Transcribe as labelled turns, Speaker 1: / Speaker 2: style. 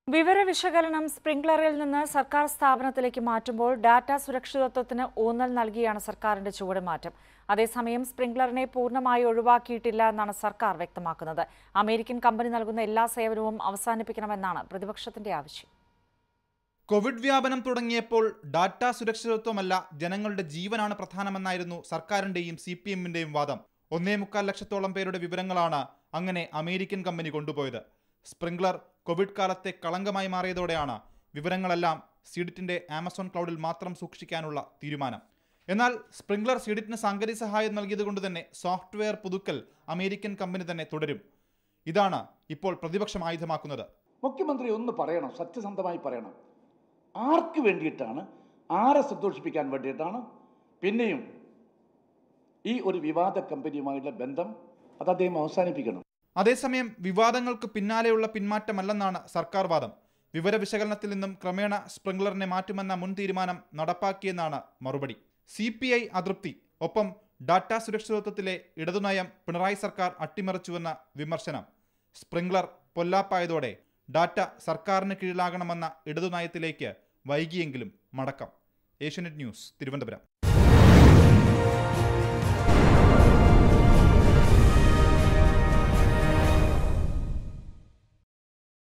Speaker 1: വിവര വിശകലനം സ്പ്രിംഗ്ലറിൽ നിന്ന് സർക്കാർ സ്ഥാപനത്തിലേക്ക് മാറ്റുമ്പോൾ ഡാറ്റ സുരക്ഷിതത്വത്തിന് ഊന്നൽ നൽകിയാണ് സർക്കാരിന്റെ ചുവടുമാറ്റം അതേസമയം സ്പ്രിംഗ്ലറിനെ പൂർണ്ണമായി ഒഴിവാക്കിയിട്ടില്ല എന്നാണ് സർക്കാർ വ്യക്തമാക്കുന്നത് അമേരിക്കൻ കമ്പനി നൽകുന്ന എല്ലാ സേവനവും അവസാനിപ്പിക്കണമെന്നാണ് പ്രതിപക്ഷത്തിന്റെ ആവശ്യം
Speaker 2: കോവിഡ് വ്യാപനം തുടങ്ങിയപ്പോൾ ഡാറ്റ സുരക്ഷിതത്വമല്ല ജനങ്ങളുടെ ജീവനാണ് പ്രധാനമെന്നായിരുന്നു സർക്കാരിന്റെയും സി പി എമ്മിന്റെയും വാദം ഒന്നേ മുക്കാൽ ലക്ഷത്തോളം പേരുടെ വിവരങ്ങളാണ് അങ്ങനെ അമേരിക്കൻ കമ്പനി കൊണ്ടുപോയത് സ്പ്രിംഗ്ലർ കോവിഡ് കാലത്തെ കളങ്കമായി മാറിയതോടെയാണ് വിവരങ്ങളെല്ലാം സീഡിറ്റിന്റെ ആമസോൺ ക്ലൗഡിൽ മാത്രം സൂക്ഷിക്കാനുള്ള തീരുമാനം എന്നാൽ സ്പ്രിംഗ്ലർ സീഡിറ്റിന് സാങ്കേതിക സഹായം നൽകിയതുകൊണ്ട് തന്നെ സോഫ്റ്റ്വെയർ പുതുക്കൽ അമേരിക്കൻ കമ്പനി തന്നെ തുടരും ഇതാണ് ഇപ്പോൾ പ്രതിപക്ഷം ആയുധമാക്കുന്നത്
Speaker 3: മുഖ്യമന്ത്രി ഒന്ന് പറയണം സത്യസന്ധമായി പറയണം ആർക്ക് വേണ്ടിയിട്ടാണ് ആരെ സന്തോഷിപ്പിക്കാൻ വേണ്ടിയിട്ടാണ് പിന്നെയും ഈ ഒരു വിവാദ കമ്പനിയുമായുള്ള ബന്ധം അത് അദ്ദേഹം അവസാനിപ്പിക്കണം
Speaker 2: അതേസമയം വിവാദങ്ങൾക്ക് പിന്നാലെയുള്ള പിന്മാറ്റമല്ലെന്നാണ് സർക്കാർ വാദം വിവര വിശകലനത്തിൽ നിന്നും ക്രമേണ സ്പ്രിംഗ്ലറിനെ മാറ്റുമെന്ന മുൻ തീരുമാനം നടപ്പാക്കിയെന്നാണ് മറുപടി സി പി ഐ അതൃപ്തി ഒപ്പം ഡാറ്റ സുരക്ഷിതത്വത്തിലെ ഇടതുനയം പിണറായി സർക്കാർ അട്ടിമറിച്ചുവെന്ന വിമർശനം സ്പ്രിംഗ്ലർ പൊല്ലാപ്പായതോടെ ഡാറ്റ സർക്കാരിന് കീഴിലാകണമെന്ന ഇടതുനയത്തിലേക്ക് വൈകിയെങ്കിലും മടക്കം ഏഷ്യനെറ്റ് ന്യൂസ് തിരുവനന്തപുരം